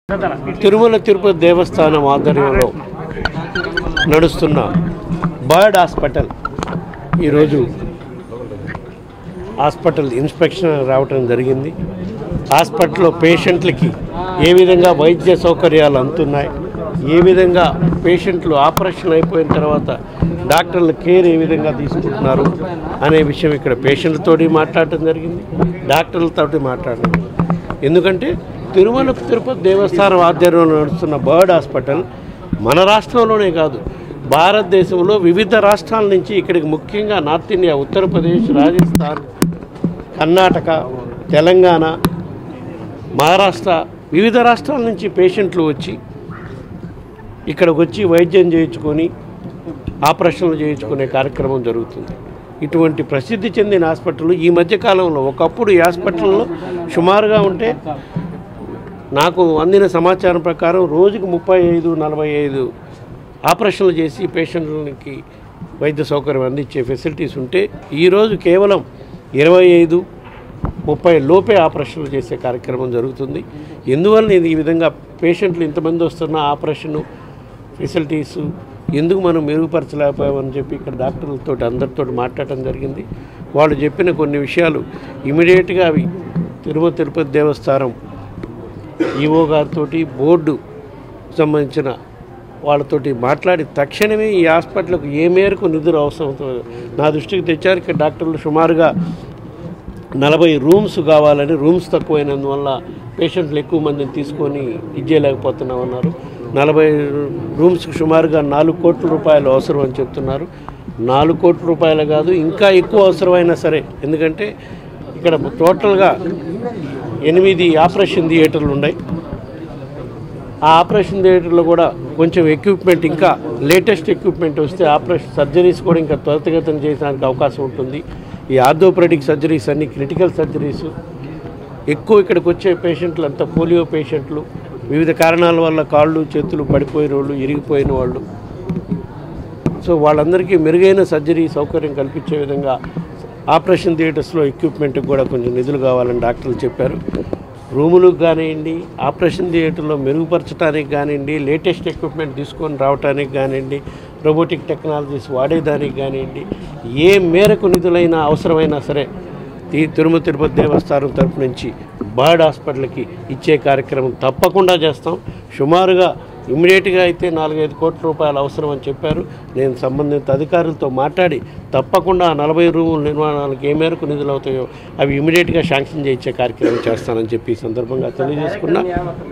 తిరుమల తిరుపతి దేవస్థానం ఆధ్వర్యంలో నడుస్తున్న BIRD hospital ఈరోజు హాస్పిటల్ ఇన్స్పెక్షన్ రావటం జరిగింది హాస్పిటల్లో పేషెంట్లకి ఏ విధంగా వైద్య సౌకర్యాలు అందుతున్నాయి ఏ విధంగా పేషెంట్లు ఆపరేషన్ అయిపోయిన తర్వాత డాక్టర్ల కేర్ ఏ విధంగా తీసుకుంటున్నారు అనే విషయం ఇక్కడ పేషెంట్లతోటి మాట్లాడటం జరిగింది డాక్టర్లతోటి మాట్లాడడం ఎందుకంటే తిరుమల తిరుపతి దేవస్థానం ఆధ్వర్యంలో నడుస్తున్న బర్డ్ హాస్పిటల్ మన రాష్ట్రంలోనే కాదు భారతదేశంలో వివిధ రాష్ట్రాల నుంచి ఇక్కడికి ముఖ్యంగా నార్త్ ఇండియా ఉత్తరప్రదేశ్ రాజస్థాన్ కర్ణాటక తెలంగాణ మహారాష్ట్ర వివిధ రాష్ట్రాల నుంచి పేషెంట్లు వచ్చి ఇక్కడికి వచ్చి వైద్యం చేయించుకొని ఆపరేషన్లు చేయించుకునే కార్యక్రమం జరుగుతుంది ఇటువంటి ప్రసిద్ధి చెందిన హాస్పిటల్ ఈ మధ్య కాలంలో ఒకప్పుడు ఈ హాస్పిటల్లో సుమారుగా ఉంటే నాకు అందిన సమాచారం ప్రకారం రోజుకు ముప్పై ఐదు నలభై ఐదు ఆపరేషన్లు చేసి పేషెంట్లకి వైద్య సౌకర్యం అందించే ఫెసిలిటీస్ ఉంటే ఈరోజు కేవలం ఇరవై ఐదు ముప్పై లోపే ఆపరేషన్లు చేసే కార్యక్రమం జరుగుతుంది ఎందువల్ల ఇది ఈ విధంగా పేషెంట్లు ఇంతమంది వస్తున్న ఆపరేషన్ ఫెసిలిటీస్ ఎందుకు మనం మెరుగుపరచలేకపోయామని చెప్పి ఇక్కడ డాక్టర్లతో అందరితో మాట్లాడటం జరిగింది వాళ్ళు చెప్పిన కొన్ని విషయాలు ఇమీడియట్గా అవి తిరుమల తిరుపతి దేవస్థానం ఈఓ గారితో బోర్డు సంబంధించిన వాళ్ళతోటి మాట్లాడి తక్షణమే ఈ హాస్పిటల్కు ఏ మేరకు నిధులు అవసరంతో నా దృష్టికి తెచ్చారు ఇక్కడ డాక్టర్లు సుమారుగా నలభై రూమ్స్ కావాలని రూమ్స్ తక్కువైనందువల్ల పేషెంట్లు ఎక్కువ మందిని తీసుకొని ఇచ్చేయలేకపోతున్నామన్నారు నలభై రూమ్స్కి సుమారుగా నాలుగు కోట్ల రూపాయలు అవసరం అని చెప్తున్నారు నాలుగు కోట్ల రూపాయలు కాదు ఇంకా ఎక్కువ అవసరమైనా సరే ఎందుకంటే ఇక్కడ టోటల్గా ఎనిమిది ఆపరేషన్ థియేటర్లు ఉన్నాయి ఆ ఆపరేషన్ థియేటర్లో కూడా కొంచెం ఎక్విప్మెంట్ ఇంకా లేటెస్ట్ ఎక్విప్మెంట్ వస్తే ఆపరేషన్ సర్జరీస్ కూడా ఇంకా త్వరితగతిన చేయడానికి అవకాశం ఉంటుంది ఈ ఆర్థోపెడిక్ సర్జరీస్ అన్ని క్రిటికల్ సర్జరీస్ ఎక్కువ ఇక్కడికి వచ్చే పేషెంట్లు అంతా పోలియో పేషెంట్లు వివిధ కారణాల వల్ల కాళ్ళు చేతులు పడిపోయిన వాళ్ళు ఇరిగిపోయిన వాళ్ళు సో వాళ్ళందరికీ మెరుగైన సర్జరీ సౌకర్యం కల్పించే విధంగా ఆపరేషన్ థియేటర్స్లో ఎక్విప్మెంట్కి కూడా కొంచెం నిధులు కావాలని డాక్టర్లు చెప్పారు రూములకు కానివ్వండి ఆపరేషన్ థియేటర్లో మెరుగుపరచడానికి కానివ్వండి లేటెస్ట్ ఎక్విప్మెంట్ తీసుకొని రావడానికి కానివ్వండి రోబోటిక్ టెక్నాలజీస్ వాడేదానికి కానివ్వండి ఏ మేరకు నిధులైనా అవసరమైనా సరే తి తిరుమల తిరుపతి దేవస్థానం తరపు నుంచి బర్డ్ హాస్పిటల్కి ఇచ్చే కార్యక్రమం తప్పకుండా చేస్తాం సుమారుగా ఇమ్మీడియట్గా అయితే నాలుగైదు కోట్ల రూపాయలు అవసరం అని చెప్పారు నేను సంబంధిత అధికారులతో మాట్లాడి తప్పకుండా ఆ నలభై రూముల నిర్మాణాలకు ఏ మేరకు నిధులు అవుతాయో అవి ఇమ్మీడియట్గా శాంక్షన్ చేయించే కార్యక్రమం చేస్తానని చెప్పి ఈ సందర్భంగా తెలియజేసుకున్నా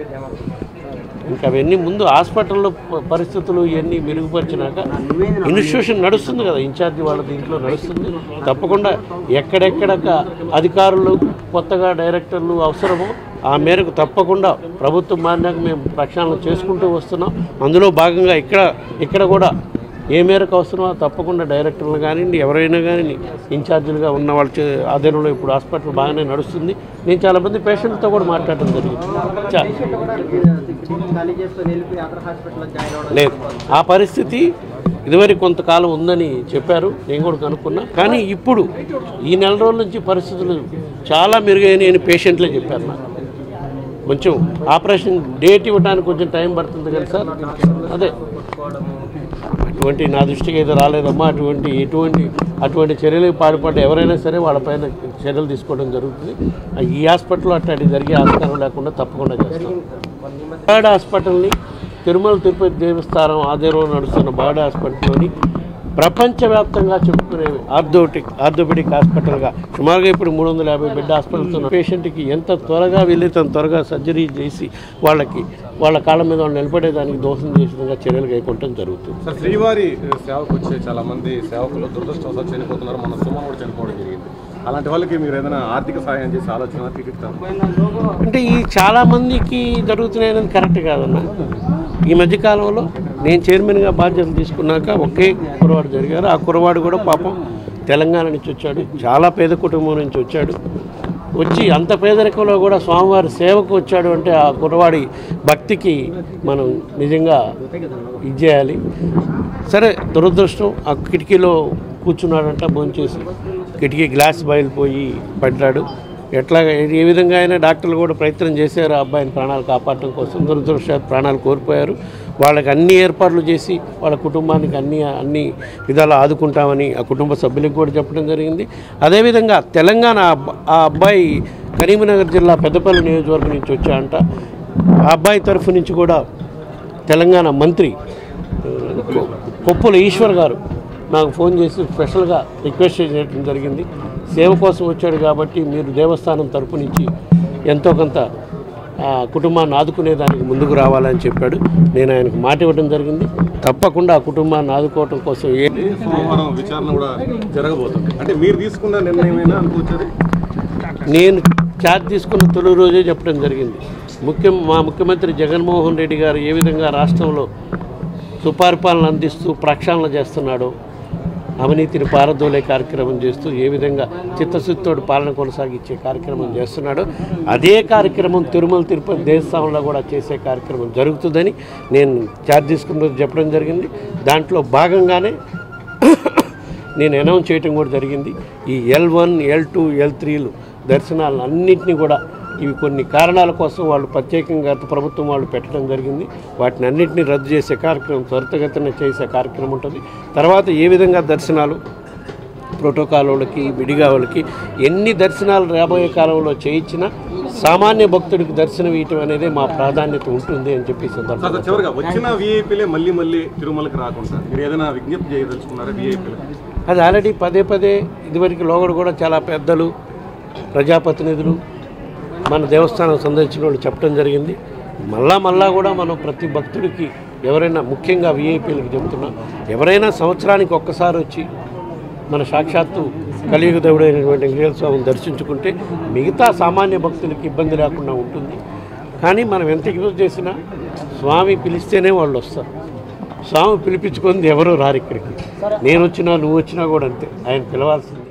ఇంకా అవన్నీ ముందు హాస్పిటల్లో ప- పరిస్థితులు ఇవన్నీ మెరుగుపరిచినాక ఇన్స్టిట్యూషన్ నడుస్తుంది కదా ఇన్ఛార్జి వాళ్ళ దీంట్లో నడుస్తుంది తప్పకుండా ఎక్కడెక్కడ అధికారులు కొత్తగా డైరెక్టర్లు అవసరమో ఆ మేరకు తప్పకుండా ప్రభుత్వం మారినాక మేము ప్రక్షాళన చేసుకుంటూ వస్తున్నాం అందులో భాగంగా ఇక్కడ ఇక్కడ కూడా ఏ మేరకు అవసరమో తప్పకుండా డైరెక్టర్లు కానివ్వండి ఎవరైనా కానీ ఇన్ఛార్జీలుగా ఉన్న వాళ్ళ చే- ఆధ్వర్యంలో ఇప్పుడు హాస్పిటల్ బాగానే నడుస్తుంది నేను చాలామంది పేషెంట్తో కూడా మాట్లాడటం జరిగింది చా ఖాళీ చేసుకొని వెళ్ళిపోయి అదర్ హాస్పిటల్లో జాయిన్ అవ్వడం లేదు ఆ పరిస్థితి ఇదివరకు కొంతకాలం ఉందని చెప్పారు నేను కూడా కనుక్కున్నా కానీ ఇప్పుడు ఈ నెల రోజుల నుంచి పరిస్థితులు చాలా మెరుగైనాయి అని పేషెంట్లే చెప్పారు నాకు కొంచెం ఆపరేషన్ డేట్ ఇవ్వడానికి కొంచెం టైం పడుతుంది కదా సార్ అదే అటువంటి నా దృష్టికి అయితే రాలేదమ్మా అటువంటి ఎటువంటి అటువంటి చర్యలకు పాల్పడ్డ ఎవరైనా సరే వాళ్ళపైన చర్యలు తీసుకోవడం జరుగుతుంది ఈ హాస్పిటల్లో అట్లాంటి జరిగే ఆస్కారం లేకుండా తప్పకుండా చేస్తాం బాడ్ హాస్పిటల్ని తిరుమల తిరుపతి దేవస్థానం ఆధ్వర్యంలో నడుస్తున్న బాడ్ హాస్పిటల్లోని ప్రపంచవ్యాప్తంగా చెప్పుకునే ఆర్థోటిక్ ఆర్థోపెడిక్ హాస్పిటల్గా సుమారుగా ఇప్పుడు మూడు వందల యాభై బెడ్ హాస్పిటల్తో పేషెంట్కి ఎంత త్వరగా వెళ్ళి తన త్వరగా సర్జరీ చేసి వాళ్ళకి వాళ్ళ కాళ్ళ మీద వాళ్ళు నిలబడేదానికి దోషం చేసే విధంగా చర్యలు కైకొట్టడం జరుగుతుంది సార్ శ్రీవారి సేవకు వచ్చే చాలా మంది సేవకులు దురదృష్టవశాత్తు చనిపోతున్నారు మన సుమన్ కూడా చనిపోవడం జరిగింది అలాంటి వాళ్ళకి మీరు ఏదైనా ఆర్థిక సహాయం చేసి ఆలోచన తీపిస్తారు అంటే ఈ చాలా మందికి జరుగుతున్నాయి అనేది కరెక్ట్ కాదన్న ఈ మధ్యకాలంలో నేను చైర్మన్గా బాధ్యతలు తీసుకున్నాక ఒకే కురవాడు జరిగారు ఆ కురవాడు కూడా పాపం తెలంగాణ నుంచి వచ్చాడు చాలా పేద కుటుంబం నుంచి వచ్చాడు వచ్చి అంత పేదరికంలో కూడా స్వామివారి సేవకు వచ్చాడు అంటే ఆ కుర్రవాడి భక్తికి మనం నిజంగా ఇది చేయాలి సరే దురదృష్టం ఆ కిటికీలో కూర్చున్నాడంట భోంచేసి కిటికీ గ్లాస్ బయలుపోయి పడ్డాడు ఎట్లా ఏ విధంగా అయినా డాక్టర్లు కూడా ప్రయత్నం చేశారు ఆ అబ్బాయిని ప్రాణాలు కాపాడటం కోసం దురదృష్ట ప్రాణాలు కోల్పోయారు వాళ్ళకి అన్ని ఏర్పాట్లు చేసి వాళ్ళ కుటుంబానికి అన్ని అన్ని విధాలు ఆదుకుంటామని ఆ కుటుంబ సభ్యులకు కూడా చెప్పడం జరిగింది అదేవిధంగా తెలంగాణ అబ్బ- ఆ అబ్బాయి కరీంనగర్ జిల్లా పెద్దపల్లి నియోజకవర్గం నుంచి వచ్చాయంట ఆ అబ్బాయి తరఫు నుంచి కూడా తెలంగాణ మంత్రి ఆ, కొప్పుల ఈశ్వర్ గారు నాకు ఫోన్ చేసి స్పెషల్గా రిక్వెస్ట్ చేయడం జరిగింది సేవ కోసం వచ్చాడు కాబట్టి మీరు దేవస్థానం తరపు నుంచి ఎంతో కొంత ఆ, కుటుంబాన్ని ఆదుకునేదానికి ముందుకు రావాలని చెప్పాడు నేను ఆయనకు మాట ఇవ్వడం జరిగింది తప్పకుండా ఆ కుటుంబాన్ని ఆదుకోవటం కోసం ఏ సోమవారం విచారణ కూడా జరగబోతుంది అంటే మీరు తీసుకున్న నిర్ణయమైనా అనుకోవచ్చది నేను ఛార్జ్ తీసుకున్న తొలి రోజే చెప్పడం జరిగింది ముఖ్యం మా ముఖ్యమంత్రి జగన్మోహన్ రెడ్డి గారు ఏ విధంగా రాష్ట్రంలో సుపరిపాలన అందిస్తూ ప్రక్షాళన చేస్తున్నాడో అవినీతిని పారదోలే కార్యక్రమం చేస్తూ ఏ విధంగా చిత్తశుద్ధితోటి పాలన కొనసాగించే కార్యక్రమం చేస్తున్నాడో అదే కార్యక్రమం తిరుమల తిరుపతి దేవస్థానంలో కూడా చేసే కార్యక్రమం జరుగుతుందని నేను ఛార్జ్ తీసుకున్న రోజు చెప్పడం జరిగింది దాంట్లో భాగంగానే నేను అనౌన్స్ చేయటం కూడా జరిగింది ఈ L one L two L త్రీలు దర్శనాలను అన్నింటినీ కూడా ఇవి కొన్ని కారణాల కోసం వాళ్ళు ప్రత్యేకంగా గత ప్రభుత్వం వాళ్ళు పెట్టడం జరిగింది వాటిని అన్నింటినీ రద్దు చేసే కార్యక్రమం త్వరితగతిన చేసే కార్యక్రమం ఉంటుంది తర్వాత ఏ విధంగా దర్శనాలు ప్రోటోకాల్ వాళ్ళకి విడిగా వాళ్ళకి ఎన్ని దర్శనాలు రాబోయే కాలంలో చేయించినా సామాన్య భక్తుడికి దర్శనం ఇవ్వటం అనేది మా ప్రాధాన్యత ఉంటుంది అని చెప్పి ఈ సార్ సందర్భంగా చివరిగా వచ్చిన విఐపీలే మళ్ళీ మళ్ళీ తిరుమలకి రాకుండా మీరు ఏదైనా విజ్ఞప్తి చేయదలుచుకున్నారా విఐపీలు అది ఆల్రెడీ పదే పదే ఇదివరకు లోగడ కూడా చాలా పెద్దలు ప్రజాప్రతినిధులు మన దేవస్థానం సందర్శించిన వాళ్ళు చెప్పడం జరిగింది మళ్ళా మళ్ళా కూడా మనం ప్రతి భక్తుడికి ఎవరైనా ముఖ్యంగా విఐపీలకు చెబుతున్నాం ఎవరైనా సంవత్సరానికి ఒక్కసారి వచ్చి మన సాక్షాత్తు కలియుగ దేవుడైనటువంటి వెంకటేశ్వర స్వామిని దర్శించుకుంటే మిగతా సామాన్య భక్తులకి ఇబ్బంది లేకుండా ఉంటుంది కానీ మనం ఎంత యూజ్ చేసినా స్వామి పిలిస్తేనే వాళ్ళు వస్తారు స్వామి పిలిపించుకుంది ఎవరు రారు ఇక్కడికి నేను వచ్చినా నువ్వు వచ్చినా కూడా అంతే ఆయన పిలవాల్సింది